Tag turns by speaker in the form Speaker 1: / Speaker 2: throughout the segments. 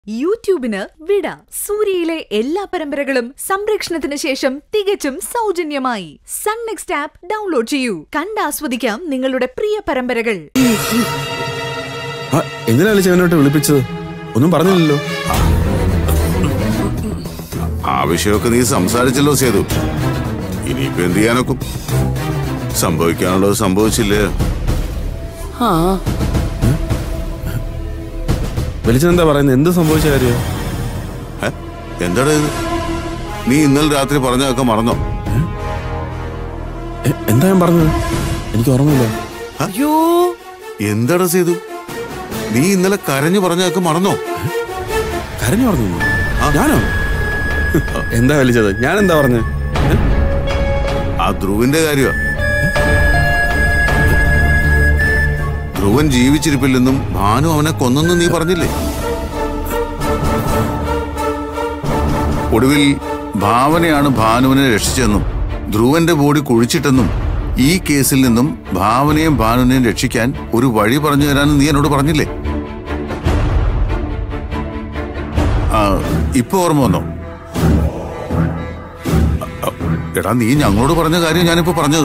Speaker 1: യൂട്യൂബിന് വിട സൂര്യയിലെ എല്ലാ പരമ്പരകളും സംരക്ഷണത്തിന് ശേഷം തികച്ചും സൗജന്യമായി സൺ നെക്സ്റ്റ് ആപ്പ് ഡൗൺലോഡ് ചെയ്യൂ കണ്ടാസ്വദിക്കാം നിങ്ങളുടെ പ്രിയ പരമ്പരകൾ
Speaker 2: ആ, എന്തിനാ ചെവനോട്ട് വിളിപ്പിച്ചത് ഒന്നും പറഞ്ഞില്ലല്ലോ
Speaker 3: ആവശ്യമൊക്കെ നീ സംസാരിച്ചല്ലോ സേതു ഇനിയിപ്പോ എന്ത് ചെയ്യാനൊക്കും സംഭവിക്കാനുള്ളത് സംഭവിച്ചില്ലേ
Speaker 2: വലിച്ചെന്താ പറയുന്നത് എന്ത് സംഭവിച്ച കാര്യം
Speaker 3: ഏ? എന്താടാ ഇത് നീ ഇന്നലെ രാത്രി പറഞ്ഞതൊക്കെ മറന്നോ
Speaker 2: എ- എന്താ ഞാൻ പറഞ്ഞത് എനിക്ക് ഓർമ്മയില്ല
Speaker 3: അയ്യോ എന്താടാ സേതു നീ ഇന്നലെ കരഞ്ഞു പറഞ്ഞതൊക്കെ മറന്നോ
Speaker 2: കരഞ്ഞു പറഞ്ഞു ഞാനോ എന്താ വലിച്ചത് ഞാൻ എന്താ പറഞ്ഞത്
Speaker 3: ആ ധ്രുവിന്റെ കാര്യമാ ധ്രുവൻ ജീവിച്ചിരിപ്പില്ലെന്നും ഭാനു അവനെ കൊന്നെന്നും നീ പറഞ്ഞില്ലേ ഒടുവിൽ ഭാവനയാണ് ഭാനുവിനെ രക്ഷിച്ചെന്നും ധ്രുവന്റെ ബോഡി കുഴിച്ചിട്ടെന്നും ഈ കേസിൽ നിന്നും ഭാവനയും ഭാനുവിനെയും രക്ഷിക്കാൻ ഒരു വഴി പറഞ്ഞു തരാനും നീ എന്നോട് പറഞ്ഞില്ലേ ആ ഇപ്പൊ ഓർമ്മ വന്നോ അ- എടാ നീ ഞങ്ങളോട് പറഞ്ഞ കാര്യം ഞാനിപ്പോ പറഞ്ഞത്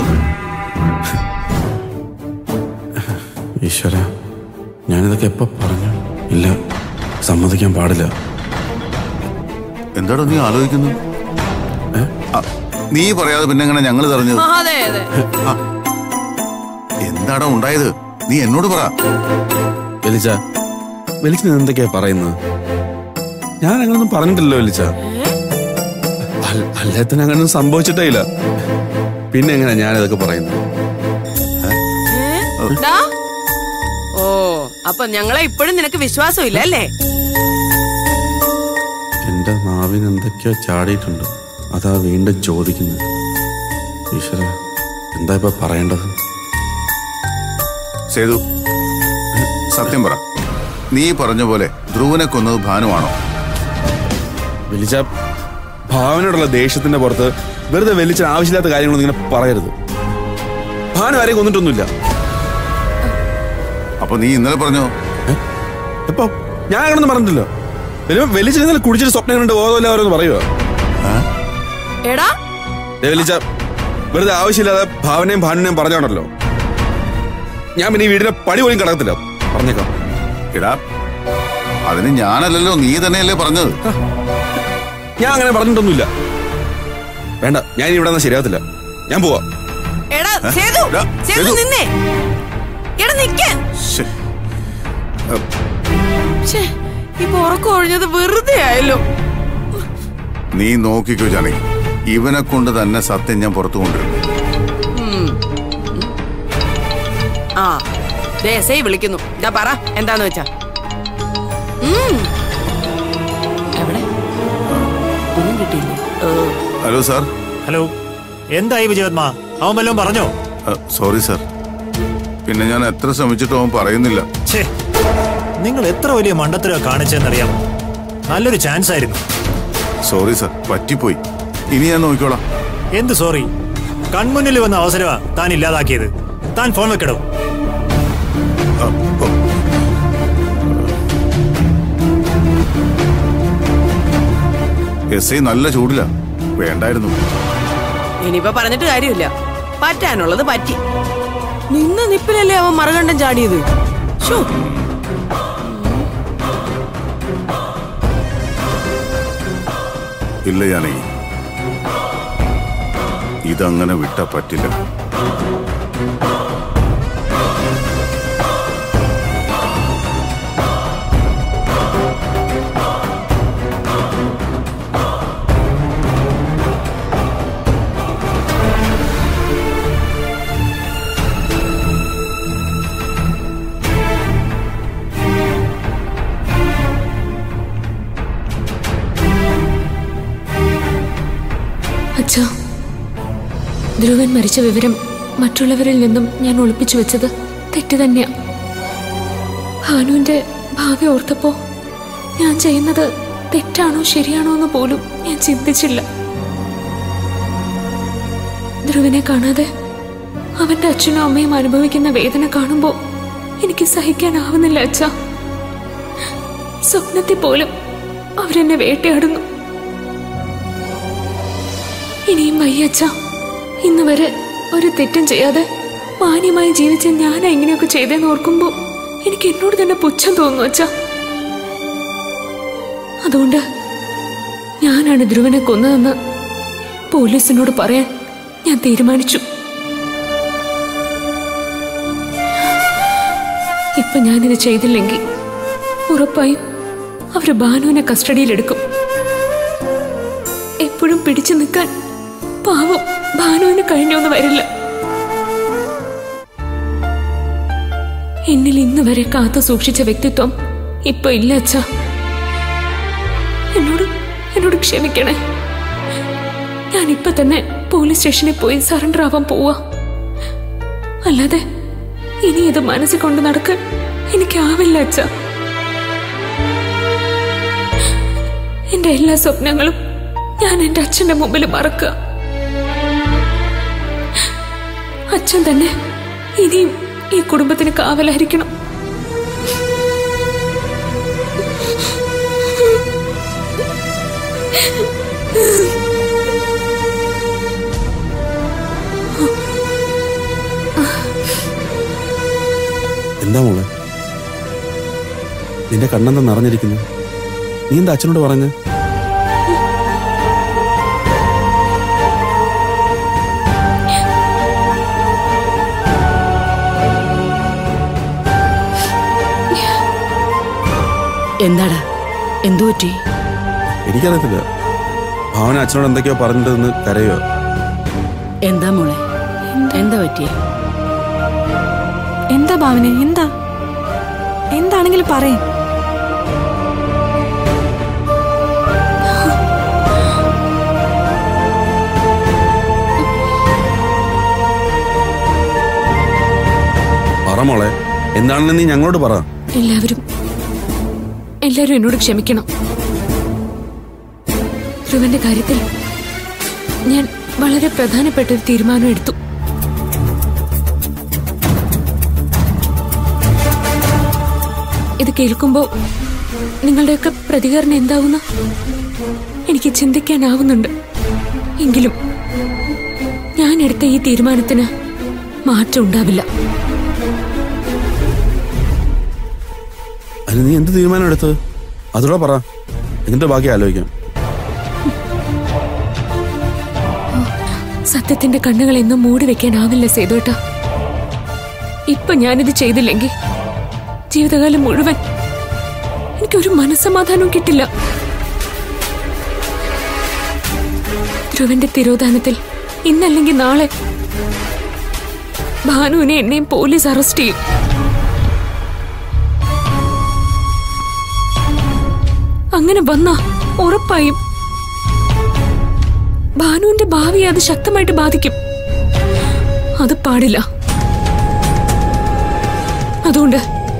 Speaker 2: ഈശ്വര ഞാനിതൊക്കെ എപ്പോ പറഞ്ഞു ഇല്ല സമ്മതിക്കാൻ പാടില്ല
Speaker 3: എന്താടാ നീ ആലോചിക്കുന്നു ആ, നീ പറയാതെ പിന്നെ എങ്ങനെ ഞങ്ങൾ തെരഞ്ഞത്
Speaker 4: അതെ അതെ
Speaker 3: എന്താടാ ഉണ്ടായത് നീ എന്നോട് പറ
Speaker 2: വലിച്ച വലിച്ച എന്തൊക്കെയാ പറയുന്നത് ഞാൻ അങ്ങനൊന്നും പറഞ്ഞിട്ടില്ലല്ലോ വലിച്ച അല്ലത്തിന് അങ്ങനൊന്നും സംഭവിച്ചിട്ടേ ഇല്ല പിന്നെ എങ്ങനെയാ ഞാൻ ഇതൊക്കെ പറയുന്നത്
Speaker 4: ഡാ. ഓ അപ്പൊ ഞങ്ങളെ ഇപ്പോഴും നിനക്ക് വിശ്വാസമില്ല അല്ലേ
Speaker 2: എന്റെ നാവിന് എന്തൊക്കെയോ ചാടിയിട്ടുണ്ട് അതാ വീണ്ടും ചോദിക്കുന്നത് ഈശ്വര എന്താ ഇപ്പൊ പറയേണ്ടത്
Speaker 3: സേതു സത്യം പറ നീ പറഞ്ഞ പോലെ ധ്രുവനെ കൊന്നത് ഭാനുവാണോ
Speaker 2: വലിച്ച ഭാവനയോടുള്ള ദേഷ്യത്തിന്റെ പുറത്ത് വെറുതെ വലിച്ച ആവശ്യമില്ലാത്ത കാര്യങ്ങളൊന്നും ഇങ്ങനെ പറയരുത് ഭാവന ആരെയും കൊന്നിട്ടൊന്നുമില്ല
Speaker 3: അപ്പൊ നീ ഇന്നലെ പറഞ്ഞോ
Speaker 2: എപ്പോ ഞാൻ അങ്ങനൊന്നും പറഞ്ഞിട്ടില്ല വലിച്ച ഇന്നലെ കുടിച്ചിട്ട് സ്വപ്നം കണ്ട് ബോധമില്ല അവരൊന്ന് പറയുക
Speaker 4: എടാ
Speaker 2: വലിച്ച വെറുതെ ആവശ്യമില്ലാതെ ഭാവനയും ഭാവനയും പറഞ്ഞോണ്ടല്ലോ ഞാൻ പിന്നെ ഈ വീടിന്റെ പടി പോലും കിടക്കത്തില്ല പറഞ്ഞേക്കാം
Speaker 3: എടാ അതിന് ഞാനല്ലല്ലോ നീ തന്നെയല്ലേ പറഞ്ഞത്
Speaker 2: ഞാൻ അങ്ങനെ പറഞ്ഞിട്ടൊന്നുമില്ല വേണ്ട ഞാൻ ഇവിടെ നിന്ന് ശരിയാവത്തില്ല ഞാൻ പോവാ
Speaker 4: എടാ സേതു
Speaker 3: എടാ,
Speaker 4: സേതു
Speaker 3: സേതു.
Speaker 4: നിന്നേ എടാ നിക്കേ
Speaker 3: ശ്ശെ.
Speaker 4: ഛേ, ഇപ്പൊ ഉറക്കം ഒഴിഞ്ഞത് വെറുതെ ആയല്ലോ
Speaker 3: നീ നോക്കിക്കോ ജാനകി ഇവനെ കൊണ്ട് തന്നെ സത്യം ഞാൻ പുറത്തു കൊണ്ടുവരും
Speaker 4: ആ ദേ എസ് ഐ വിളിക്കുന്നു ഇതാ പറ എന്താന്ന് വെച്ചാ ഉം. എവിടെ ഒന്നും കിട്ടിയില്ലേ ഓ
Speaker 3: ഹലോ സാർ
Speaker 5: ഹലോ എന്തായി വിജയപത്മ അവൻ വല്ലതും പറഞ്ഞോ
Speaker 3: സോറി സാർ പിന്നെ ഞാൻ എത്ര ശ്രമിച്ചിട്ടും അവൻ പറയുന്നില്ല
Speaker 5: ഛേ നിങ്ങൾ എത്ര വലിയ മണ്ടത്തരോ കാണിച്ചെന്നറിയാം നല്ലൊരു ചാൻസ് ആയിരുന്നു
Speaker 3: സോറി സാർ പറ്റിപ്പോയി ഇനി ഞാൻ നോക്കിക്കോളാം
Speaker 5: എന്ത് സോറി കൺമുന്നിൽ വന്ന അവസരമാ താൻ ഇല്ലാതാക്കിയത് താൻ ഫോൺ വെക്കടോ
Speaker 3: എസ് ഐ നല്ല ചൂടില്ല വേണ്ടായിരുന്നു
Speaker 4: ഇനിയിപ്പോ പറഞ്ഞിട്ട് കാര്യമില്ല പറ്റാനുള്ളത് പറ്റി നിന്ന നിപ്പിലല്ലേ അവൻ മറുകണ്ഠം ചാടിയത് ശ്ശോ.
Speaker 3: ഇല്ല ജാനകി ഇതങ്ങനെ വിട്ടാ പറ്റില്ല
Speaker 6: അച്ഛാ ധ്രുവൻ മരിച്ച വിവരം മറ്റുള്ളവരിൽ നിന്നും ഞാൻ ഒളിപ്പിച്ചു വെച്ചത് തെറ്റ് തന്നെയാ ഭാനുവിന്റെ ഭാവി ഓർത്തപ്പോ ഞാൻ ചെയ്യുന്നത് തെറ്റാണോ ശരിയാണോ എന്ന് പോലും ഞാൻ ചിന്തിച്ചില്ല ധ്രുവനെ കാണാതെ അവന്റെ അച്ഛനും അമ്മയും അനുഭവിക്കുന്ന വേദന കാണുമ്പോ എനിക്ക് സഹിക്കാനാവുന്നില്ല അച്ഛാ സ്വപ്നത്തിൽ പോലും അവരെന്നെ വേട്ടയാടുന്നു ഇനിയും വയ്യച്ച ഇന്ന് വരെ ഒരു തെറ്റും ചെയ്യാതെ മാന്യമായി ജീവിച്ച ഞാനാ ഇങ്ങനെയൊക്കെ ചെയ്തേന്ന് ഓർക്കുമ്പോ എനിക്ക് എന്നോട് തന്നെ പുച്ഛം തോന്നുന്നു അച്ഛ അതുകൊണ്ട് ഞാനാണ് ധ്രുവനെ കൊന്നതെന്ന് പോലീസിനോട് പറയാൻ ഞാൻ തീരുമാനിച്ചു ഇപ്പൊ ഞാനിത് ചെയ്തില്ലെങ്കിൽ ഉറപ്പായും അവര് ഭാനുവിനെ കസ്റ്റഡിയിലെടുക്കും എപ്പോഴും പിടിച്ചു നിൽക്കാൻ പാവം ഭാനുവിന് കഴിഞ്ഞൊന്നും വരില്ല എന്നിൽ ഇന്ന് വരെ കാത്തു സൂക്ഷിച്ച വ്യക്തിത്വം ഇപ്പൊ ഇല്ല അച്ഛ എന്നോട് എന്നോട് ക്ഷമിക്കണേ ഞാൻ ഇപ്പൊ തന്നെ പോലീസ് സ്റ്റേഷനിൽ പോയി സറണ്ടർ ആവാൻ പോവാ അല്ലാതെ ഇനി ഇത് മനസ്സിൽ കൊണ്ട് നടക്കാൻ എനിക്കാവില്ല അച്ഛ എന്റെ എല്ലാ സ്വപ്നങ്ങളും ഞാൻ എന്റെ അച്ഛന്റെ മുമ്പിൽ മറക്കുക അച്ഛൻ തന്നെ ഇനിയും ഈ കുടുംബത്തിന് കാവലായിരിക്കണം
Speaker 2: എന്താ മോളെ നിന്റെ കണ്ണെന്താ നിറഞ്ഞിരിക്കുന്നു നീ എന്താ അച്ഛനോട് പറഞ്ഞ്
Speaker 4: എന്താടാ എന്തു പറ്റി
Speaker 2: എനിക്കറിയത്തില്ല ഭാവന അച്ഛനോട് എന്തൊക്കെയോ പറഞ്ഞിട്ടെന്ന് കരയോ
Speaker 4: എന്താ മോളെ എന്താ പറ്റിയേ
Speaker 7: എന്താ ഭാവന എന്താ എന്താണെങ്കിലും പറയും
Speaker 2: പറ മോളെ എന്താണെന്ന് നീ ഞങ്ങളോട് പറ
Speaker 6: എല്ലാവരും എല്ലാവരും എന്നോട് ക്ഷമിക്കണം ധ്രുവന്റെ കാര്യത്തിൽ ഞാൻ വളരെ പ്രധാനപ്പെട്ട ഒരു തീരുമാനം എടുത്തു ഇത് കേൾക്കുമ്പോ നിങ്ങളുടെയൊക്കെ പ്രതികരണം എന്താവുന്ന എനിക്ക് ചിന്തിക്കാനാവുന്നുണ്ട് എങ്കിലും ഞാൻ എടുത്ത ഈ തീരുമാനത്തിന് മാറ്റം ഉണ്ടാവില്ല
Speaker 2: അതിന് നീ എന്ത് തീരുമാനം എടുത്തത് അതോടെ പറ എന്നിട്ട് ബാക്കി ആലോചിക്കാം
Speaker 6: സത്യത്തിന്റെ കണ്ണുകൾ എന്നും മൂടി വെക്കാനാവില്ല സേതോട്ട ഇപ്പൊ ഞാനിത് ചെയ്തില്ലെങ്കിൽ ജീവിതകാലം മുഴുവൻ എനിക്കൊരു മനസ്സമാധാനവും കിട്ടില്ല ധ്രുവന്റെ തിരോധാനത്തിൽ ഇന്നല്ലെങ്കിൽ നാളെ ഭാനുവിനെ എന്നെയും പോലീസ് അറസ്റ്റ് ചെയ്യും അങ്ങനെ വന്ന ഉറപ്പായും ഭാനുവിന്റെ ഭാവിയെ അത് ശക്തമായിട്ട് ബാധിക്കും അത് പാടില്ല അതുകൊണ്ട്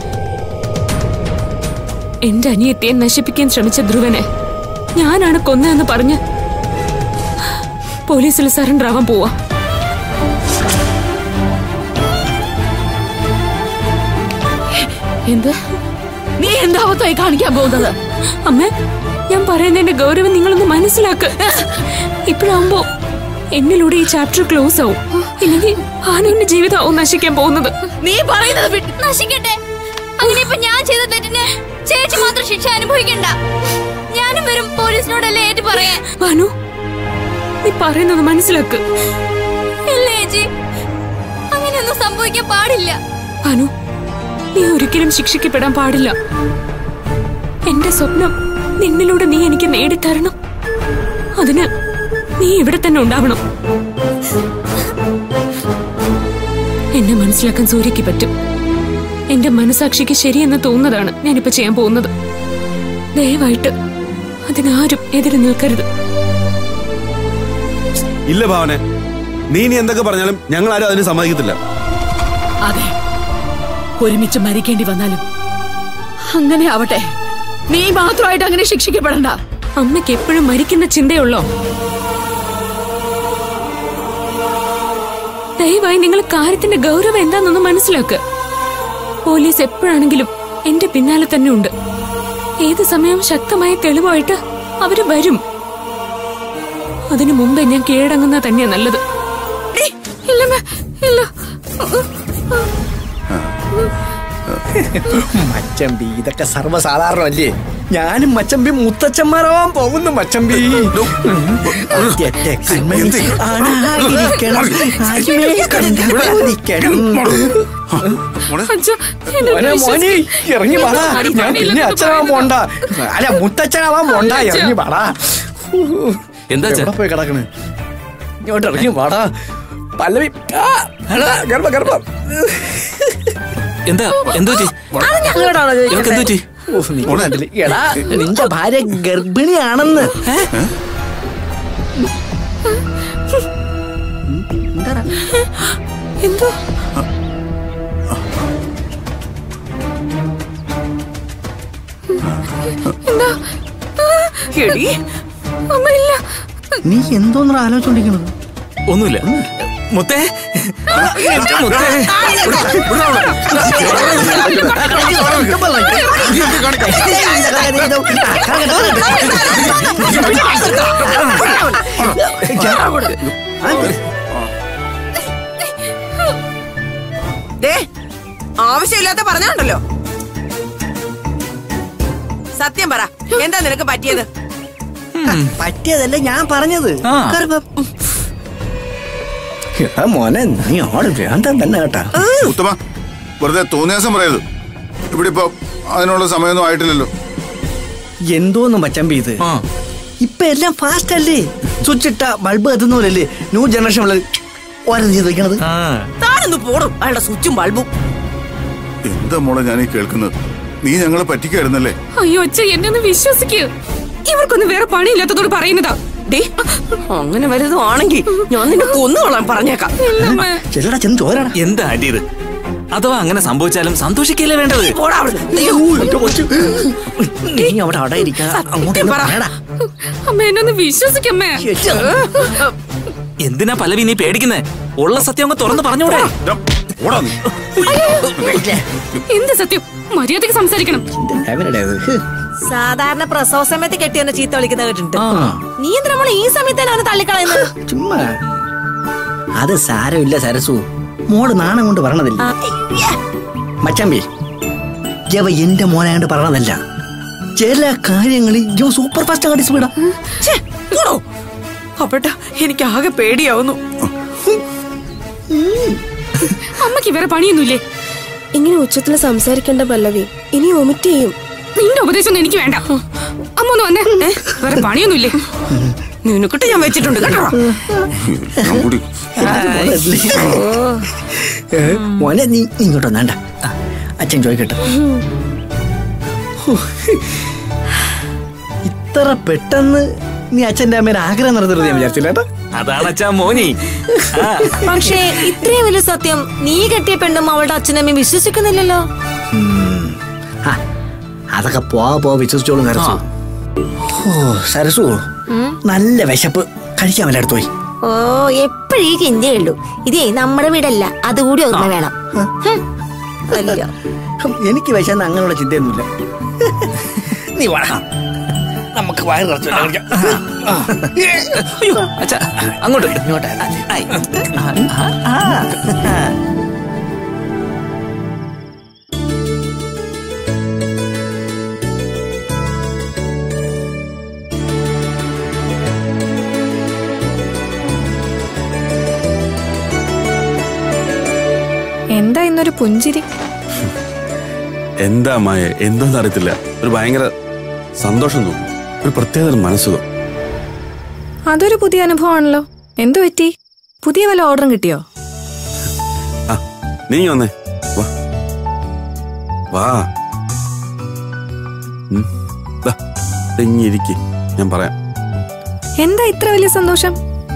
Speaker 6: എന്റെ അനിയത്തിയെ നശിപ്പിക്കാൻ ശ്രമിച്ച ധ്രുവനെ ഞാനാണ് കൊന്നതെന്ന് പറഞ്ഞ് പോലീസിൽ സറണ്ടർ ആവാൻ പോവാ
Speaker 4: എന്ത് നീ എന്താ അബദ്ധമായി കാണിക്കാൻ പോകുന്നത്
Speaker 6: അമ്മ ഞാൻ പറയുന്നതിന്റെ ഗൗരവം നിങ്ങളൊന്ന് മനസ്സിലാക്ക് ഇപ്പോഴാവുമ്പോ എന്നിലൂടെ ഈ ചാപ്റ്റർ ക്ലോസ് ആവും ഇല്ലെങ്കിൽ ഭാനുവിന്റെ ജീവിതമാവും നശിക്കാൻ പോകുന്നത്
Speaker 4: നീ പറയുന്നത് വിട്ട്
Speaker 8: നശിക്കട്ടെ അങ്ങനെ ഇപ്പൊ ഞാൻ ചെയ്ത തെറ്റിന് ചേച്ചി മാത്രം ശിക്ഷ അനുഭവിക്കണ്ട ഞാനും വരും പോലീസിനോടല്ലേ ഏറ്റു പറയാൻ
Speaker 6: ഭാനു നീ പറയുന്നത് മനസ്സിലാക്ക്
Speaker 8: ഇല്ല ചേച്ചി അങ്ങനെയൊന്നും സംഭവിക്കാൻ പാടില്ല
Speaker 6: ഭാനു നീ ഒരിക്കലും ശിക്ഷിക്കപ്പെടാൻ പാടില്ല എന്റെ സ്വപ്നം നിന്നിലൂടെ നീ എനിക്ക് നേടിത്തരണം അതിന് നീ ഇവിടെ തന്നെ ഉണ്ടാവണം എന്നെ മനസ്സിലാക്കാൻ സൂര്യക്ക് പറ്റും എന്റെ മനസാക്ഷിക്ക് ശരിയെന്ന് തോന്നുന്നതാണ് ഞാനിപ്പോ ചെയ്യാൻ പോകുന്നത് ദയവായിട്ട് അതിനാരും എതിര് നിൽക്കരുത്
Speaker 2: ഇല്ല ഭാവനെ നീ ഇനി എന്തൊക്കെ പറഞ്ഞാലും ഞങ്ങൾ ആരും അതിന് സമ്മതിക്കത്തില്ല
Speaker 4: അതെ ഒരുമിച്ച് മരിക്കേണ്ടി വന്നാലും അങ്ങനെ ആവട്ടെ നീ മാത്രമായിട്ട് അങ്ങനെ ശിക്ഷിക്കപ്പെടണ്ട
Speaker 6: അമ്മയ്ക്ക് എപ്പോഴും മരിക്കുന്ന ചിന്തയുള്ളോ ദയവായി നിങ്ങൾ കാര്യത്തിന്റെ ഗൗരവം എന്താണെന്നൊന്ന് മനസ്സിലാക്ക് പോലീസ് എപ്പോഴാണെങ്കിലും എന്റെ പിന്നാലെ തന്നെ ഉണ്ട് ഏത് സമയം ശക്തമായ തെളിവായിട്ട് അവര് വരും അതിനു മുമ്പേ ഞാൻ കീഴടങ്ങുന്ന തന്നെയാ നല്ലത് ഇല്ലമ്മേ ഇല്ല
Speaker 9: മച്ചമ്പി ഇതൊക്കെ സർവ്വസാധാരണമല്ലേ ഞാനും മച്ചമ്പി മുത്തച്ഛന്മാരാവാൻ പോകുന്നു മച്ചമ്പി ആദ്യത്തെ കൺമണി ആണായിരിക്കണം. ആദ്യമേ കണ്ടുപോലിക്കണം.
Speaker 6: അച്ഛാ, എന്നെ
Speaker 9: മോനെ, മോനെ, ഇറങ്ങി വാടാ
Speaker 6: അടി
Speaker 9: ഞാൻ പിന്നെ
Speaker 6: തലയിലൊന്നും
Speaker 9: അച്ഛനാവാൻ പോണ്ട അല്ല മുത്തച്ഛനാവാൻ പോണ്ട ഇറങ്ങി വാടാ
Speaker 10: എന്താ അച്ഛാ?
Speaker 9: എവിടെ പോയി കിടക്കണ് ഇങ്ങോട്ട് ഇറങ്ങി വാടാ പല്ലവി ആ, എടാ, ഗർഭം ഗർഭം
Speaker 10: എന്താ എന്തു പറ്റി
Speaker 9: അത് ഞങ്ങളോടാണോ
Speaker 10: ഇവൾക്ക് എന്ത് പറ്റി?
Speaker 9: ഓ, നീ കണ്ടില്ലേ? എടാ നിന്റെ ഭാര്യ ഗർഭിണിയാണെന്ന് ഏ? എന്താടാ?
Speaker 6: എന്തോ എന്താ
Speaker 4: എടി
Speaker 6: അമ്മ ഇല്ല
Speaker 9: നീ എന്തോന്നാ ആലോചിച്ചോണ്ടിരിക്കണത്
Speaker 10: ഒന്നുമില്ല മുത്തേ മുത്തേ
Speaker 4: ദേ ആവശ്യമില്ലാത്ത പറഞ്ഞുണ്ടല്ലോ സത്യം പറ എന്താ നിനക്ക് പറ്റിയത്
Speaker 9: പറ്റിയതല്ല ഞാൻ പറഞ്ഞത്
Speaker 10: ആ.
Speaker 9: ഗർഭം. എടാ മോനെ നീ ആള് വേണ്ട തന്നെ കേട്ടാ
Speaker 3: ഉത്തമ വെറുതെ തോന്നിയാസം പറയരുത് ഇവിടെ ഇപ്പൊ അതിനുള്ള സമയമൊന്നും ആയിട്ടില്ലല്ലോ
Speaker 9: എന്തോന്നും പച്ചമ്പി ഇത്
Speaker 10: ആ
Speaker 9: ഇപ്പൊ എല്ലാം ഫാസ്റ്റ് അല്ലേ സ്വിച്ച് ഇട്ട ബൾബ് കത്തുന്ന പോലല്ലേ ന്യൂ ജനറേഷൻ ഉള്ളത് ഓരോ ചെയ്ത് വെക്കണത്
Speaker 10: ആ
Speaker 4: താനൊന്ന് പോടും അയാളുടെ സ്വിച്ചും ബൾബും
Speaker 3: എന്താ മോളെ ഞാൻ ഈ കേൾക്കുന്നത് നീ ഞങ്ങളെ പറ്റിക്കായിരുന്നല്ലേ
Speaker 6: അയ്യോ അച്ഛ എന്നെ ഒന്ന് വിശ്വസിക്കൂ ഇവർക്കൊന്നും വേറെ പണിയില്ലാത്തതോട് പറയുന്നതാ
Speaker 4: ഡേ അങ്ങനെ വലുതും ആണെങ്കിൽ ഞാൻ നിന്നെ കൊന്നുകൊള്ളാൻ പറഞ്ഞേക്കാം
Speaker 6: ഇല്ലമ്മേ
Speaker 9: ചെല്ലടാ ചെന്ന് ചോരടാ
Speaker 10: എന്താ ആന്റി ഇത് അഥവാ അങ്ങനെ സംഭവിച്ചാലും സന്തോഷിക്കല്ലേ വേണ്ടത്
Speaker 4: പോടാ അവിടുന്ന്. അയ്യോ.
Speaker 9: നീ അവിടെ അവിടെ ഇരിക്കാ അങ്ങോട്ട്
Speaker 4: സത്യം പറ.
Speaker 9: പറയടാ
Speaker 6: അമ്മ എന്നെ ഒന്ന് വിശ്വസിക്കമ്മേ
Speaker 10: എന്തിനാ പലവി നീ പേടിക്കുന്നേ ഉള്ള സത്യം അങ്ങ് തുറന്ന് പറഞ്ഞൂടെ
Speaker 3: ദാ, ഓടാ നീ.
Speaker 6: എന്ത് സത്യം മര്യാദക്ക് സംസാരിക്കണം
Speaker 9: എവരുടെ അത്? ഹ്.
Speaker 11: സാധാരണ പ്രസവ സമയത്ത് കെട്ടിയെന്ന് ചീത്ത വിളിക്കുന്ന കേട്ടിട്ടുണ്ട്
Speaker 9: ആ,
Speaker 11: നീ എന്തിനാ നമ്മൾ ഈ സമയത്ത് തന്നെ അവനെ തള്ളിക്കളയുന്നത്
Speaker 9: ചുമ്മാ അത് സാരമില്ല സരസു മോള് നാണം കൊണ്ട് പറയണതില്ല മച്ചമ്പി ജവ എന്റെ മോനായോണ്ട് പറയണതല്ല ചില കാര്യങ്ങളിൽ ജോ സൂപ്പർ ഫാസ്റ്റ് അങ്ങോട്ട് സ്പീഡാ
Speaker 4: ഛേ, പോടോ. അപ്പട്ടാ എനിക്ക് ആകെ പേടിയാവുന്നു
Speaker 6: അമ്മക്ക് വേറെ പണിയൊന്നുമില്ലേ
Speaker 7: ഇങ്ങനെ ഉച്ചത്തിൽ സംസാരിക്കേണ്ട പല്ലവി ഇനി ഒമിറ്റ് ചെയ്യും
Speaker 6: നിന്റെ ഉപദേശം ഒന്നും എനിക്ക് വേണ്ട അമ്മ ഒന്ന് വന്നേ ഏ, വേറെ പണിയൊന്നുമില്ലേ
Speaker 4: നിനക്കിട്ട് ഞാൻ വെച്ചിട്ടുണ്ട് കേട്ടോ
Speaker 3: ഞാൻ കൂടി
Speaker 9: ഏ, മോനെ നീ നീ ഇങ്ങോട്ട് വന്നേണ്ട അച്ഛൻ ചോദിക്കട്ടെ ഹോ, ഇത്ര പെട്ടെന്ന് നീ അച്ഛന്റെ അമ്മയുടെ ആഗ്രഹം നടത്തരുത് ഞാൻ വിചാരിച്ചില്ല കേട്ടോ
Speaker 10: അതാണ് അച്ഛാ മോനി ആ,
Speaker 11: പക്ഷേ ഇത്രയും വലിയ സത്യം നീ കെട്ടിയ പെണ്ണും അവളുടെ അച്ഛനമ്മയും വിശ്വസിക്കുന്നില്ലല്ലോ
Speaker 9: ആ, അതൊക്കെ പോവാ പോവാ വിശ്വസിച്ചോളൂ സരസു ഓ സരസു നല്ല വിശപ്പ് കഴിക്കാൻ വല്ല അടുത്ത് പോയി
Speaker 11: ഓ എപ്പോഴും ഈ ചിന്തയുള്ളൂ ഇതേ നമ്മുടെ വീടല്ല അതുകൂടി ഓർമ്മ വേണം ഹും. അല്ല
Speaker 9: ഹും, എനിക്ക് വിശന്ന് അങ്ങനെയുള്ള ചിന്തയൊന്നുമില്ല നീ വാ നമുക്ക് വയറ് നിറച്ച് വല്ലതും കഴിക്കാം.
Speaker 10: അയ്യോ അച്ഛാ അങ്ങോട്ട്
Speaker 9: ഇങ്ങോട്ടാ.
Speaker 10: ഐ.
Speaker 7: എന്താ ഇന്നൊരു പുഞ്ചിരി
Speaker 2: എന്താ മായ എന്തോന്ന് അറിയത്തില്ല ഒരു ഭയങ്കര സന്തോഷം തോന്നും ഒരു പ്രത്യേക മനസ്സുഖം
Speaker 7: അതൊരു പുതിയ അനുഭവമാണല്ലോ എന്തു പറ്റി പുതിയ വല്ല ഓർഡറും കിട്ടിയോ
Speaker 2: ആ നീ വന്നേ വാ വാ ഉം, ദാ, ദേ ഇങ്ങ് ഇരിക്ക് ഞാൻ പറയാം
Speaker 7: എന്താ ഇത്ര വലിയ സന്തോഷം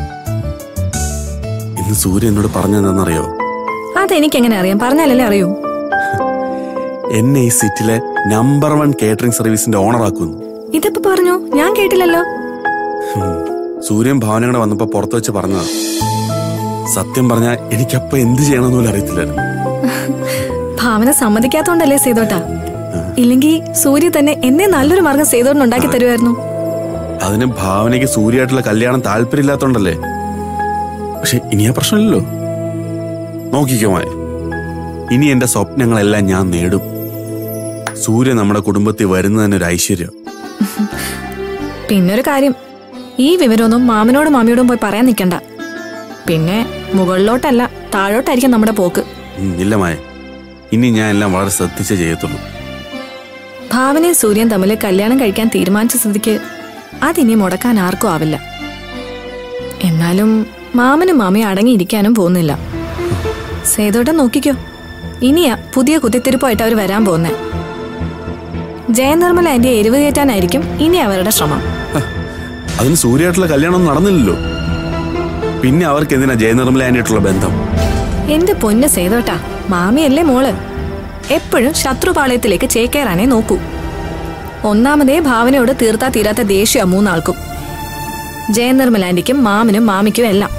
Speaker 2: ഇന്ന് സൂര്യ എന്നോട് പറഞ്ഞതെന്നറിയോ
Speaker 7: അതെനിക്ക് എങ്ങനെ അറിയാം പറഞ്ഞാലല്ലേ അറിയൂ
Speaker 2: എന്നെ ഈ സിറ്റിയിലെ നമ്പർ വൺ കേറ്ററിംഗ് സർവീസിന്റെ ഓണർ ആക്കുന്നു
Speaker 7: ഇതിപ്പോ പറഞ്ഞു ഞാൻ കേട്ടില്ലല്ലോ
Speaker 2: സൂര്യൻ ഭാവന കൂടെ വന്നപ്പോ പുറത്തു വെച്ച് പറഞ്ഞതാ സത്യം പറഞ്ഞാൽ എനിക്കപ്പോ എന്ത് ചെയ്യണമെന്ന് പോലും അറിയത്തില്ലായിരുന്നു
Speaker 7: ഭാവന സമ്മതിക്കാത്തോണ്ടല്ലേ സേതോട്ടാ
Speaker 2: ആ,
Speaker 7: ഇല്ലെങ്കിൽ സൂര്യ തന്നെ എന്നെ നല്ലൊരു മാർഗം സേതോടിന് ഉണ്ടാക്കി തരുമായിരുന്നു
Speaker 2: അതിന് ഭാവനയ്ക്ക് സൂര്യയായിട്ടുള്ള കല്യാണം താല്പര്യമില്ലാത്തോണ്ടല്ലേ പക്ഷെ ഇനി ആ പ്രശ്നമില്ലല്ലോ നോക്കിക്കോമായ ഇനി എന്റെ സ്വപ്നങ്ങളെല്ലാം ഞാൻ നേടും സൂര്യ നമ്മുടെ കുടുംബത്തിൽ വരുന്നത് തന്നെ ഒരു ഐശ്വര്യം
Speaker 7: പിന്നൊരു കാര്യം ഈ വിവരമൊന്നും മാമനോടും മാമിയോടും പോയി പറയാൻ നിൽക്കണ്ട പിന്നെ മുകളിലോട്ടല്ല താഴോട്ടായിരിക്കും നമ്മുടെ പോക്ക്
Speaker 2: ഉം, ഇല്ല മായ ഇനി ഞാൻ എല്ലാം വളരെ ശ്രദ്ധിച്ചേ ചെയ്യത്തുള്ളൂ
Speaker 7: ഭാവനയും സൂര്യൻ തമ്മിൽ കല്യാണം കഴിക്കാൻ തീരുമാനിച്ച സ്ഥിതിക്ക് അതിനി മുടക്കാൻ ആർക്കും ആവില്ല എന്നാലും മാമനും മാമയും അടങ്ങിയിരിക്കാനും പോകുന്നില്ല സേതോട്ടം നോക്കിക്കോ ഇനിയാ പുതിയ കുത്തിത്തിരിപ്പായിട്ട് അവർ വരാൻ പോകുന്നേ ജയനിർമ്മല എന്റെ എരിവ് കയറ്റാനായിരിക്കും ഇനി അവരുടെ ശ്രമം
Speaker 2: അതിന് സൂര്യയായിട്ടുള്ള കല്യാണം നടന്നില്ലല്ലോ പിന്നെ അവർക്ക് എന്തിനാ ജയനിർമ്മലായിട്ടുള്ള ബന്ധം
Speaker 7: എന്റെ പൊന്ന് സേതോട്ടാ മാമിയല്ലേ മോള് എപ്പോഴും ശത്രുപാളയത്തിലേക്ക് ചേക്കേറാനേ നോക്കൂ ഒന്നാമതേ ഭാവനയോട് തീർത്താ തീരാത്ത ദേഷ്യ മൂന്നാൾക്കും ജയനിർമ്മലാൻഡിക്കും മാമനും മാമിക്കും എല്ലാം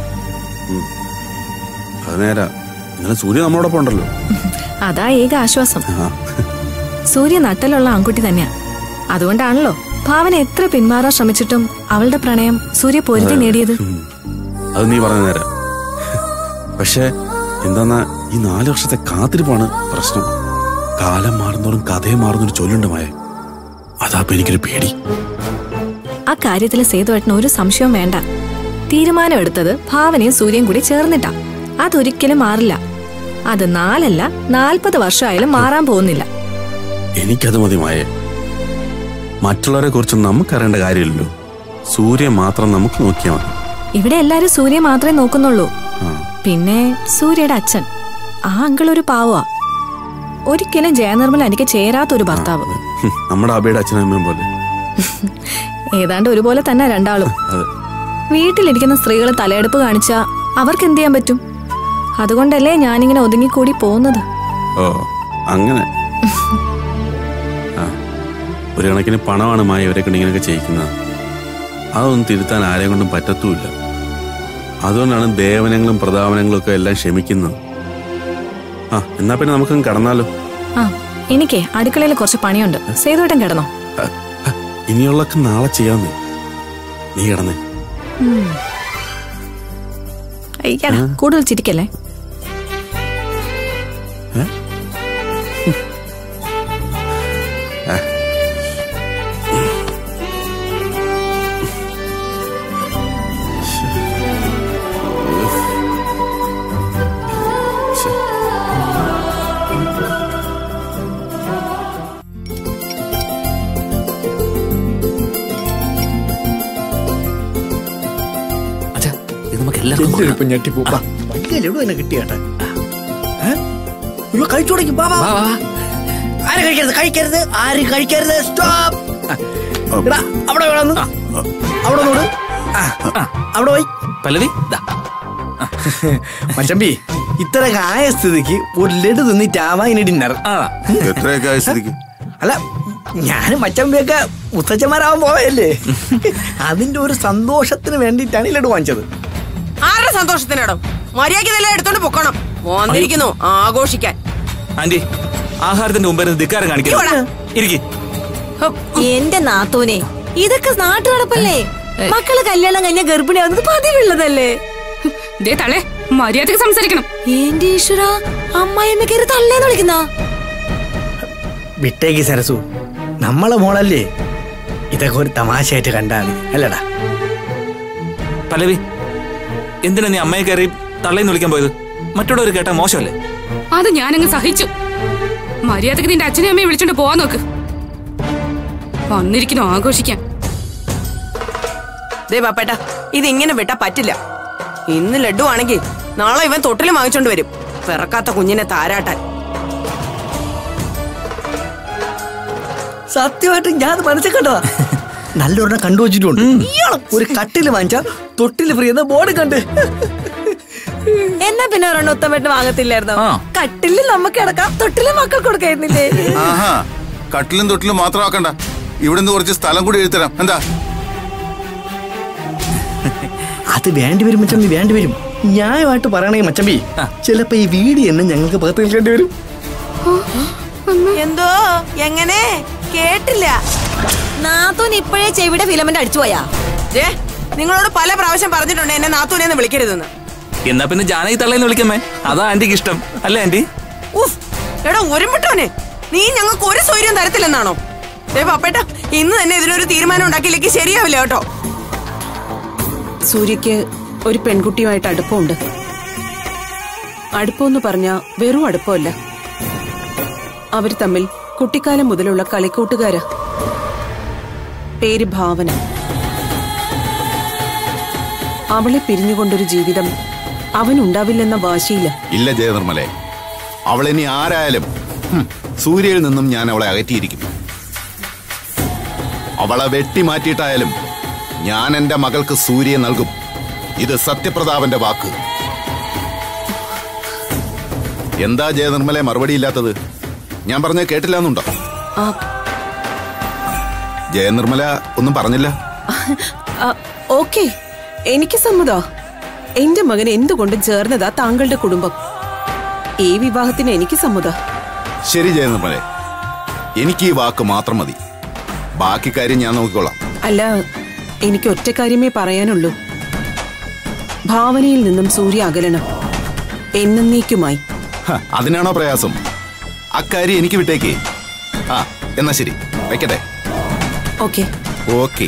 Speaker 2: അത് നേരാ ഇന്നലെ സൂര്യ നമ്മളോടൊപ്പം ഉണ്ടല്ലോ
Speaker 7: അതാ ഏക ആശ്വാസം
Speaker 2: ആ,
Speaker 7: സൂര്യ നട്ടലുള്ള ആൺകുട്ടി തന്നെയാ അതുകൊണ്ടാണല്ലോ ഭാവന എത്ര പിന്മാറാൻ ശ്രമിച്ചിട്ടും അവളുടെ പ്രണയം സൂര്യ പൊരുതി നേടിയത്
Speaker 2: ഉം. അത് നീ പറഞ്ഞ നേരാ പക്ഷെ എന്താന്നാ ഈ നാല് വർഷത്തെ കാത്തിരിപ്പാണ് പ്രശ്നം കാലം മാറുന്നോറും കഥയും മാറുന്നൊരു ചൊല്ലുണ്ട് മായ അതാപ്പ എനിക്കൊരു പേടി
Speaker 7: ആ കാര്യത്തിൽ സേതുവേട്ടന് ഒരു സംശയവും വേണ്ട തീരുമാനമെടുത്തത് ഭാവനയും സൂര്യയും കൂടി ചേർന്നിട്ടാ അതൊരിക്കലും മാറില്ല അത് നാലല്ല നാൽപ്പത് വർഷമായാലും മാറാൻ പോകുന്നില്ല
Speaker 2: എനിക്കത് മതി മായേ മറ്റുള്ളവരെ കുറിച്ച് നമുക്കറിയേണ്ട കാര്യമില്ലല്ലോ സൂര്യ മാത്രം നമുക്ക് നോക്കിയാൽ മതി
Speaker 7: ഇവിടെ എല്ലാരും സൂര്യ മാത്രമേ നോക്കുന്നുള്ളൂ
Speaker 2: ആ.
Speaker 7: പിന്നെ സൂര്യയുടെ അച്ഛൻ ആ അങ്കിൾ ഒരു പാവാ ഒരിക്കലും ജയനിർമ്മല എനിക്ക് ചേരാത്തൊരു ഭർത്താവ്
Speaker 2: ഹും, നമ്മുടെ അബയുടെ അച്ഛനും അമ്മയും പോലെ
Speaker 7: ഏതാണ്ട് ഒരുപോലെ തന്നെ രണ്ടാളും
Speaker 2: അതെ
Speaker 7: വീട്ടിലിരിക്കുന്ന സ്ത്രീകൾ തലയെടുപ്പ് കാണിച്ചാ അവർക്ക് എന്ത് ചെയ്യാൻ പറ്റും അതുകൊണ്ടല്ലേ ഞാനിങ്ങനെ ഒതുങ്ങിക്കൂടി പോകുന്നത്
Speaker 2: ഓ അങ്ങനെ ആ ഒരു കണക്കിന് പണമാണ് മായ ഇവരെ കൊണ്ട് ഇങ്ങനെയൊക്കെ ചെയ്യിക്കുന്നത് അതൊന്നും തിരുത്താൻ ആരെയും കൊണ്ടും പറ്റത്തുമില്ല അതുകൊണ്ടാണ് ദേവനങ്ങളും പ്രതാപനങ്ങളും ഒക്കെ എല്ലാം ക്ഷമിക്കുന്നത് ആ എന്നാ പിന്നെ നമുക്കും കടന്നാലോ
Speaker 7: ആ എനിക്കേ അടുക്കളയിൽ കുറച്ച് പണിയുണ്ട് സേതുവേട്ടൻ കിടന്നോ
Speaker 2: ആ, ആ, ഇനിയുള്ളൊക്കെ നാളെ ചെയ്യാമെന്നേ നീ കിടന്നേ
Speaker 7: അയ്യടാ കൂടുതൽ ചിരിക്കല്ലേ
Speaker 10: അച്ഛാ ഇത് നമുക്ക് എല്ലാവർക്കും കൊടുക്കാം.
Speaker 9: ഞെട്ടിപ്പൂപ്പ വലിയ ലഡു തന്നെ കിട്ടിയാട്ടെ കഴിച്ചു തുടങ്ങി ബാബാ
Speaker 10: വാ, വാ, വാ.
Speaker 9: ആരും കഴിക്കരുത് കഴിക്കരുത് ആരും കഴിക്കരുത് സ്റ്റോപ്പ് എടാ അവിടെ വേണം അവിടെ നോട് അവിടെ പോയി
Speaker 10: പല്ലവി ദാ.
Speaker 9: മച്ചമ്പി ഇത്രയൊക്കെ ആയ സ്ഥിതിക്ക് ഒരു ലഡു തിന്നിട്ടാവാ ഇനി ഡിന്നർ
Speaker 10: ആ
Speaker 3: എത്രയൊക്കെ ആയ സ്ഥിതിക്ക്
Speaker 9: അല്ല ഞാനും മച്ചമ്പിയൊക്കെ മുത്തച്ഛന്മാരാവാൻ പോവല്ലേ അതിന്റെ ഒരു സന്തോഷത്തിന് വേണ്ടിയിട്ടാണ് ഈ ലഡു വാങ്ങിച്ചത്
Speaker 4: ആരുടെ സന്തോഷത്തിനാടോ മര്യാദയ്ക്ക് ഇതെല്ലാം എടുത്തോണ്ട് പൊക്കണം വന്നിരിക്കുന്നു ആഘോഷിക്കാൻ
Speaker 10: ആന്റി ആഹാരത്തിന്റെ മുമ്പ് ധിക്കാരം കാണിക്കരുത് ഇരിക്കി
Speaker 11: എന്റെ നാത്തൂനെ ഇതൊക്കെ നാട്ടു നടപ്പല്ലേ മക്കള് കല്യാണം കഴിഞ്ഞ ഗർഭിണിയാവുന്നത് പതിവുള്ളതല്ലേ
Speaker 6: ദേ തള്ളേ മര്യാദക്ക് സംസാരിക്കണം
Speaker 11: എന്റെ ഈശ്വര അമ്മായിമ്മ കയറി തള്ളേന്ന് വിളിക്കുന്ന
Speaker 9: വിട്ടേക്ക് സരസു നമ്മളെ മോളല്ലേ ഇതൊക്കെ ഒരു തമാശയായിട്ട് കണ്ടാ മതി അല്ലടാ
Speaker 10: പല്ലവി എന്തിനാ നീ അമ്മയെ കയറി തള്ളേന്ന് വിളിക്കാൻ പോയത് മറ്റുള്ളവർ കേട്ടാ മോശമല്ലേ
Speaker 6: അത് ഞാനങ്ങ് സഹിച്ചു മര്യാദക്ക് നിന്റെ അച്ഛനെയും അമ്മയെ വിളിച്ചോണ്ട് പോവാൻ നോക്ക് വന്നിരിക്കുന്നു ആഘോഷിക്കാൻ
Speaker 4: ദേ പാപ്പേട്ട ഇത് ഇങ്ങനെ വിട്ടാ പറ്റില്ല ഇന്ന് ലഡു ആണെങ്കിൽ നാളെ ഇവൻ തൊട്ടിലും വാങ്ങിച്ചോണ്ട് വരും പിറക്കാത്ത കുഞ്ഞിനെ താരാട്ടാൻ
Speaker 9: സത്യമായിട്ടും ഞാൻ അത് മനസ്സിൽ കണ്ടതാ നല്ലൊരെണ്ണം കണ്ടു വെച്ചിട്ടുണ്ട് ഒരു കട്ടില് വാങ്ങിച്ച തൊട്ടില് ഫ്രീ എന്ന ബോർഡ് കണ്ട്
Speaker 11: എന്നാ പിന്നെ ഒരെണ്ണം ഉത്തമേട്ട് വാങ്ങത്തില്ലായിരുന്നോ
Speaker 10: ആ.
Speaker 11: കട്ടില് നമുക്ക് കിടക്കാം തൊട്ടില് മക്കൾ കൊടുക്കായിരുന്നില്ലേ
Speaker 3: ആഹാ കട്ടിലും തൊട്ടിലും മാത്രമാക്കണ്ട ഇവിടുന്ന് കുറച്ച് സ്ഥലം കൂടി എഴുതരാം എന്താ
Speaker 9: അത് വേണ്ടി വരും മച്ചമ്പി വേണ്ടി വരും ന്യായമായിട്ട് പറയണേ മച്ചമ്പി ചിലപ്പോ ഈ വീട് തന്നെ ഞങ്ങൾക്ക് പകർത്തി നിൽക്കേണ്ടി വരും
Speaker 4: എന്തോ എങ്ങനെ കേട്ടില്ല
Speaker 11: നാത്തൂൻ ഇപ്പോഴേ ചെവിടെ ഫിലമെന്റ് അടിച്ചു പോയാ
Speaker 4: ഏ നിങ്ങളോട് പല പ്രാവശ്യം പറഞ്ഞിട്ടുണ്ട് എന്നെ നാത്തൂനെന്ന് വിളിക്കരുതെന്ന്
Speaker 10: എന്നാ പിന്നെ ജാനകി തള്ളേന്ന് വിളിക്കമ്മേ അതാ ആന്റിക്ക് ഇഷ്ടം അല്ലേ ആന്റി
Speaker 4: ഉഫ് എടാ ഒരുമിട്ടോനെ നീ ഞങ്ങൾക്ക് ഒരു സൗകര്യം തരത്തില്ലെന്നാണോ ഏ പപ്പേട്ട ഇന്ന് തന്നെ ഇതിനൊരു തീരുമാനം ഉണ്ടാക്കിയില്ലെങ്കിൽ ശരിയാവില്ല കേട്ടോ സൂര്യക്ക് ഒരു പെൺകുട്ടിയുമായിട്ട് അടുപ്പമുണ്ട് അടുപ്പമെന്ന് പറഞ്ഞ വെറും അടുപ്പമല്ല അവർ തമ്മിൽ കുട്ടിക്കാലം മുതലുള്ള കളിക്കൂട്ടുകാരാ പേര് ഭാവന അവളെ പിരിഞ്ഞുകൊണ്ടൊരു ജീവിതം അവനുണ്ടാവില്ലെന്ന വാശിയില്ല
Speaker 12: ഇല്ല ജയനിർമ്മലെ അവളിനി ആരായാലും ഹും, സൂര്യയിൽ നിന്നും ഞാൻ അവളെ അകറ്റിയിരിക്കും അവളെ വെട്ടിമാറ്റിയിട്ടായാലും ഞാൻ എന്റെ മകൾക്ക് സൂര്യയെ നൽകും ഇത് സത്യപ്രതാപന്റെ വാക്ക് എന്താ ജയനിർമ്മലെ മറുപടി ഇല്ലാത്തത് ഞാൻ പറഞ്ഞത് കേട്ടില്ല എന്നുണ്ടോ
Speaker 4: ആ,
Speaker 12: ജയനിർമ്മല ഒന്നും പറഞ്ഞില്ല
Speaker 4: ആ, ഓക്കേ എനിക്ക് സമ്മതാ എന്റെ മകൻ എന്തുകൊണ്ടും ചേർന്നതാ താങ്കളുടെ കുടുംബം ഈ വിവാഹത്തിന് എനിക്ക് സമ്മതാ
Speaker 12: ശരി ജയനിർമ്മലെ എനിക്ക് ഈ വാക്ക് മാത്രം മതി ബാക്കി കാര്യം ഞാൻ നോക്കിക്കോളാം
Speaker 4: അല്ല എനിക്ക് ഒറ്റ കാര്യമേ പറയാനുള്ളൂ ഭാവനയിൽ നിന്നും സൂര്യ അകലണം എന്നേക്കുമായി
Speaker 12: ഹ, അതിനാണോ പ്രയാസം അക്കാര്യം എനിക്ക് വിട്ടേക്കേ ആ എന്നാ ശരി വെക്കട്ടെ
Speaker 4: ഓക്കെ
Speaker 12: ഓക്കെ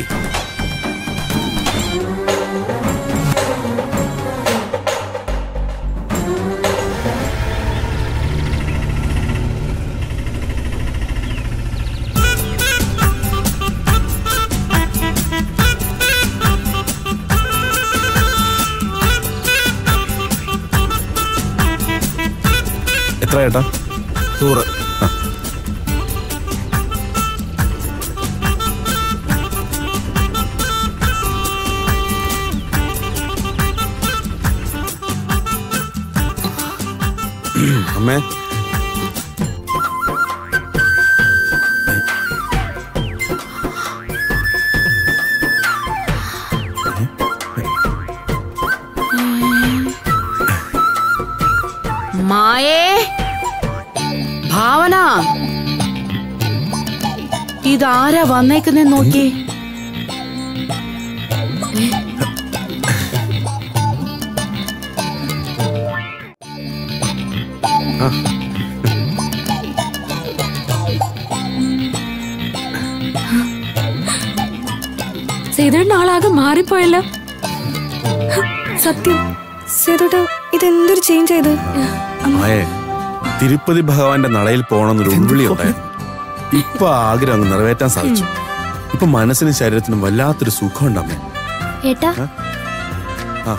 Speaker 2: എത്ര ചേട്ടാ
Speaker 5: നൂറ്
Speaker 2: അമ്മേ
Speaker 13: മായേ ഭാവന ഇതാരാ വന്നേക്കുന്നെ നോക്കി
Speaker 6: സേതുവേട്ടൻ ആളാകെ മാറിപ്പോയല്ലോ
Speaker 7: സത്യം സേതോട്ട ഇതെന്തൊരു ചേഞ്ച് ആയത്
Speaker 2: മായേ തിരുപ്പതി ഭഗവാന്റെ നടയിൽ പോകണമെന്നൊരു ഉൾവിളി ഉണ്ടായിരുന്നു ഇപ്പൊ ആഗ്രഹം അങ്ങ് നിറവേറ്റാൻ സാധിച്ചു ഇപ്പൊ മനസ്സിനും ശരീരത്തിനും വല്ലാത്തൊരു സുഖം ഉണ്ടമ്മേ
Speaker 8: ഏട്ടാ
Speaker 2: ആ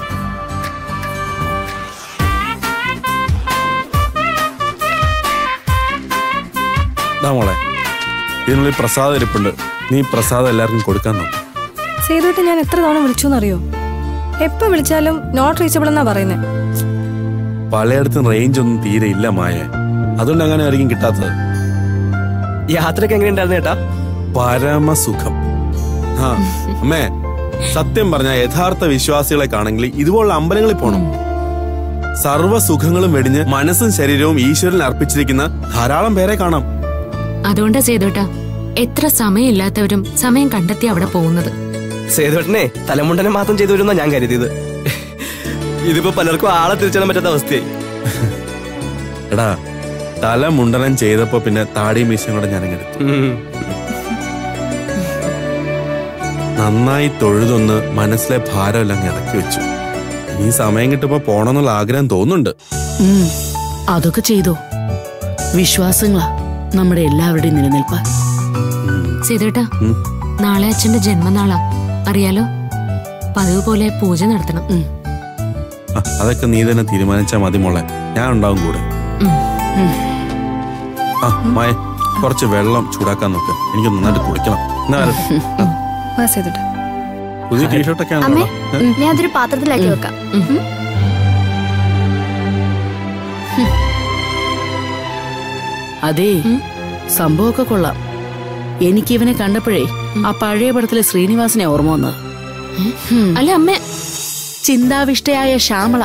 Speaker 2: ദാ മോളെ ഇതിനുള്ളിൽ പ്രസാദം ഇരിപ്പുണ്ട് നീ പ്രസാദം എല്ലാവർക്കും കൊടുക്കാൻ നോക്കും
Speaker 7: സേതുവേട്ട ഞാൻ എത്ര തവണ വിളിച്ചു എന്നറിയോ എപ്പോ വിളിച്ചാലും നോട്ട് റീച്ചബിൾ എന്നാ പറയുന്നത്
Speaker 2: പലയിടത്തും റേഞ്ച് ഒന്നും തീരെ ഇല്ല മായ അതുകൊണ്ട് അങ്ങനെ ആയിരിക്കും കിട്ടാത്തത്
Speaker 14: യാത്രയൊക്കെ എങ്ങനെയുണ്ടായിരുന്നു ചേട്ടാ
Speaker 2: പരമസുഖം ആ അമ്മേ സത്യം പറഞ്ഞ യഥാർത്ഥ വിശ്വാസികളെ കാണെങ്കിൽ ഇതുപോലുള്ള അമ്പലങ്ങളിൽ പോണം സർവ്വ സുഖങ്ങളും വെടിഞ്ഞ് മനസ്സും ശരീരവും ഈശ്വരൻ അർപ്പിച്ചിരിക്കുന്ന ധാരാളം പേരെ കാണാം
Speaker 6: അതുകൊണ്ടാ സേതുവേട്ടാ എത്ര സമയമില്ലാത്തവരും സമയം കണ്ടെത്തി അവിടെ പോകുന്നത്
Speaker 14: സേതുവേട്ടനെ തലമുണ്ടനെ മാത്രം ചെയ്തു വരുന്ന ഞാൻ കരുതിയത് ഇതിപ്പോ പലർക്കും ആളെ തിരിച്ചറിയാൻ പറ്റാത്ത അവസ്ഥയായി
Speaker 2: എടാ തല മുണ്ടനം ചെയ്തപ്പോ പിന്നെ താടി മീശയും കൂടെ ഞാനിങ്ങെടുത്തു നന്നായി തൊഴുതൊന്ന് മനസ്സിലെ ഭാരമെല്ലാം അങ്ങ് ഇറക്കി വെച്ചു ഇനി സമയം കിട്ടുമ്പോ പോണമെന്നുള്ള ആഗ്രഹം തോന്നുന്നുണ്ട്
Speaker 13: ഉം, അതൊക്കെ ചെയ്തോ വിശ്വാസങ്ങളാ നമ്മുടെ എല്ലാവരുടെയും നിലനിൽപ്പ്
Speaker 6: സേതുവേട്ടാ നാളെ അച്ഛന്റെ ജന്മനാളാ അറിയാലോ പതിവ് പോലെ പൂജ നടത്തണം
Speaker 2: ആ, അതൊക്കെ നീ തന്നെ തീരുമാനിച്ചാ മതി മോളെ ഞാൻ ഉണ്ടാവും കൂടെ ആ മായ കുറച്ച് വെള്ളം ചൂടാക്കാൻ നോക്ക് എനിക്ക് നന്നായിട്ട് കുടിക്കണം എന്നാ വരട്ടെ.
Speaker 7: വാ സേതുട്ട
Speaker 2: പുതിയ ടീഷർട്ടൊക്കെ
Speaker 8: അമ്മേ
Speaker 2: ആണല്ലോ
Speaker 8: ഞാൻ അതൊരു പാത്രത്തിലാക്കി വെക്കാം ഉം.
Speaker 13: അതേ സംഭവമൊക്കെ കൊള്ളാം എനിക്ക് ഇവനെ കണ്ടപ്പോഴേ ആ പഴയ പടത്തിലെ ശ്രീനിവാസനെ ഓർമ്മ വന്നത് ഹും.
Speaker 6: അല്ല അമ്മ
Speaker 13: ചിന്താവിഷ്ടയായ ശ്യാമള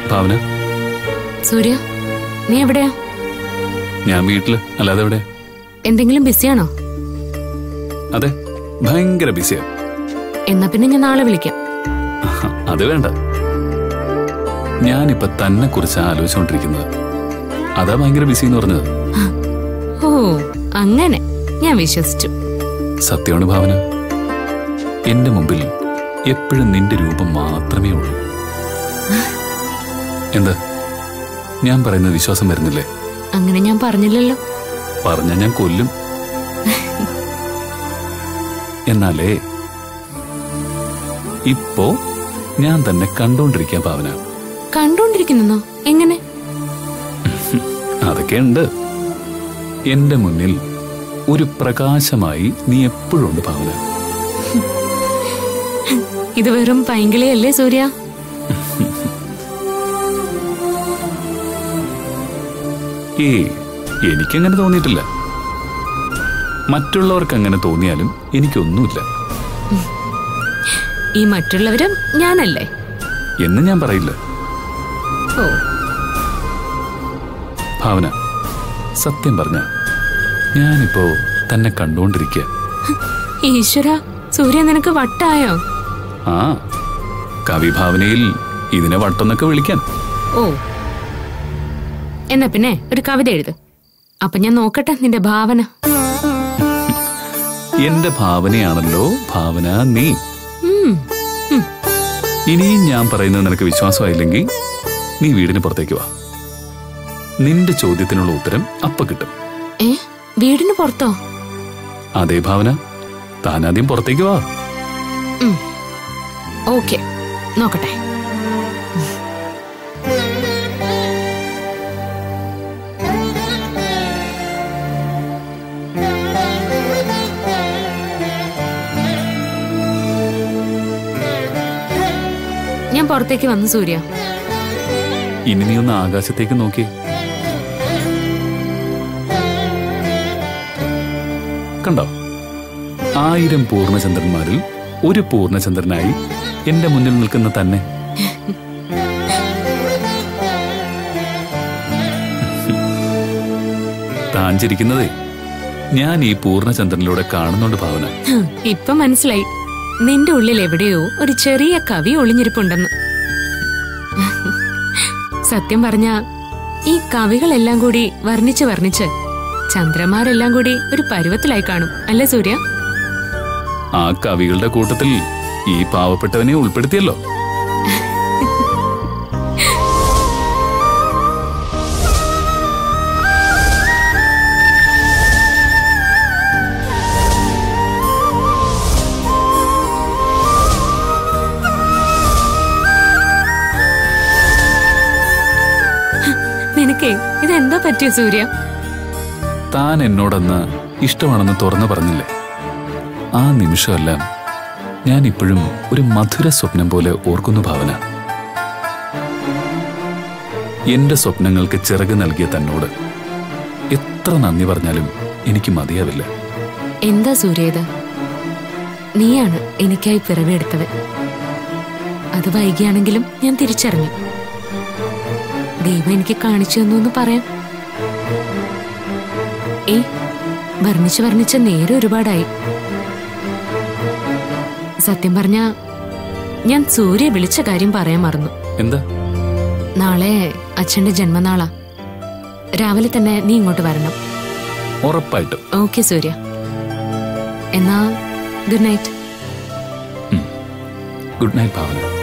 Speaker 15: ഭാവന
Speaker 6: സൂര്യ നീ എവിടെയാ
Speaker 15: ഞാൻ വീട്ടില് അല്ലാതെ എവിടെ
Speaker 6: എന്തെങ്കിലും ബിസിയാണോ
Speaker 15: അതെ ഭയങ്കര ബിസിയാ
Speaker 6: എന്നാ പിന്നെ ഞാൻ നാളെ വിളിക്കാം
Speaker 15: അത് വേണ്ട ഞാനിപ്പൊ തന്നെ കുറിച്ച് ആലോചിച്ചുകൊണ്ടിരിക്കുന്നത് അതാ ഭയങ്കര ബിസി എന്ന് പറഞ്ഞത്
Speaker 6: ഓ അങ്ങനെ ഞാൻ വിശ്വസിച്ചു
Speaker 15: സത്യമാണ് ഭാവന എന്റെ മുമ്പിൽ എപ്പോഴും നിന്റെ രൂപം മാത്രമേ ഉള്ളൂ എന്താ ഞാൻ പറയുന്നത് വിശ്വാസം വരുന്നില്ലേ
Speaker 6: അങ്ങനെ ഞാൻ പറഞ്ഞില്ലല്ലോ
Speaker 15: പറഞ്ഞ ഞാൻ കൊല്ലും എന്നാലേ ഇപ്പോ ഞാൻ തന്നെ കണ്ടോണ്ടിരിക്കാൻ ഭാവന
Speaker 6: കണ്ടോണ്ടിരിക്കുന്നോ എങ്ങനെ
Speaker 15: അതൊക്കെ ഉണ്ട് എന്റെ മുന്നിൽ ഒരു പ്രകാശമായി നീ എപ്പോഴും ഉണ്ട് ഭാവന
Speaker 6: ഇത് വെറും പൈങ്കിളിയല്ലേ സൂര്യ
Speaker 15: ഏ എനിക്കങ്ങനെ തോന്നിയിട്ടില്ല മറ്റുള്ളവർക്ക് അങ്ങനെ തോന്നിയാലും എനിക്കൊന്നുമില്ല
Speaker 6: ഈ മറ്റുള്ളവരും ഞാനല്ലേ
Speaker 15: എന്ന് ഞാൻ പറയില്ല
Speaker 6: ഓ
Speaker 15: ഭാവന സത്യം പറഞ്ഞ ഞാനിപ്പോ തന്നെ കണ്ടുകൊണ്ടിരിക്കുക
Speaker 6: ഈശ്വര സൂര്യ നിനക്ക് വട്ടായോ
Speaker 15: ആ കവിഭാവനയിൽ ഇതിനെ വട്ടെന്നൊക്കെ വിളിക്കാൻ
Speaker 6: ഓ എന്നാ പിന്നെ ഒരു കവിത എഴുത് അപ്പൊ ഞാൻ നോക്കട്ടെ നിന്റെ ഭാവന
Speaker 15: എന്റെ ഭാവനയാണല്ലോ ഭാവന നീ
Speaker 6: ഉം, ഉം.
Speaker 15: ഇനിയും ഞാൻ പറയുന്നത് നിനക്ക് വിശ്വാസമായില്ലെങ്കിൽ നീ വീടിന് പുറത്തേക്ക് വാ നിന്റെ ചോദ്യത്തിനുള്ള ഉത്തരം അപ്പ കിട്ടും
Speaker 6: ഏ വീടിന് പുറത്തോ
Speaker 15: അതേ ഭാവന താനാദ്യം പുറത്തേക്ക് വാ
Speaker 6: ഓക്കെ നോക്കട്ടെ ഞാൻ പുറത്തേക്ക് വന്നു സൂര്യ
Speaker 15: ഇനി നീ ഒന്ന് ആകാശത്തേക്ക് നോക്കി കണ്ടോ ആയിരം പൂർണ്ണചന്ദ്രന്മാരിൽ ഒരു പൂർണ്ണചന്ദ്രനായി എന്റെ മുന്നിൽ നിൽക്കുന്ന തന്നെ താൻ ചിരിക്കുന്നതേ ഞാൻ ഈ പൂർണ്ണചന്ദ്രനിലൂടെ കാണുന്നുണ്ട് ഭാവന
Speaker 6: ഹും, ഇപ്പൊ മനസ്സിലായി നിന്റെ ഉള്ളിൽ എവിടെയോ ഒരു ചെറിയ കവി ഒളിഞ്ഞിരിപ്പുണ്ടെന്ന് സത്യം പറഞ്ഞ ഈ കവികളെല്ലാം കൂടി വർണ്ണിച്ച് വർണ്ണിച്ച് ചന്ദ്രന്മാരെല്ലാം കൂടി ഒരു പരുവത്തിലായി കാണും അല്ലേ സൂര്യ
Speaker 15: ആ കവികളുടെ കൂട്ടത്തിൽ ഈ പാവപ്പെട്ടവനെ ഉൾപ്പെടുത്തിയല്ലോ
Speaker 6: നിനക്കേ ഇതെന്താ പറ്റിയ സൂര്യ
Speaker 15: താൻ എന്നോടന്ന് ഇഷ്ടമാണെന്ന് തുറന്നു പറഞ്ഞില്ലേ ആ നിമിഷമെല്ലാം ഞാൻ ഇപ്പോഴും ഒരു മധുര സ്വപ്നം പോലെ ഓർക്കുന്നു ഭാവന എന്റെ സ്വപ്നങ്ങൾക്ക് ചിറക് നൽകിയ തന്നോട് എത്ര നന്ദി പറഞ്ഞാലും എനിക്ക് മതിയാവില്ല
Speaker 6: എന്താ സൂര്യ ഇത് നീയാണ് എനിക്കായി പിറവിയെടുത്തത് അത് വൈകിയാണെങ്കിലും ഞാൻ തിരിച്ചറിഞ്ഞു ദൈവം എനിക്ക് കാണിച്ചു തന്നു എന്ന് പറയാം ഏ വർണ്ണിച്ച് വർണ്ണിച്ച് നേരെ ഒരുപാടായി സത്യം പറഞ്ഞ ഞാൻ സൂര്യ വിളിച്ച കാര്യം പറയാൻ മറന്നു
Speaker 15: എന്താ
Speaker 6: നാളെ അച്ഛന്റെ ജന്മനാളാ രാവിലെ തന്നെ നീ ഇങ്ങോട്ട് വരണം
Speaker 15: ഉറപ്പായിട്ടും
Speaker 6: ഓക്കെ സൂര്യ എന്നാ ഗുഡ് നൈറ്റ്
Speaker 15: ഗുഡ് നൈറ്റ് ഭാവന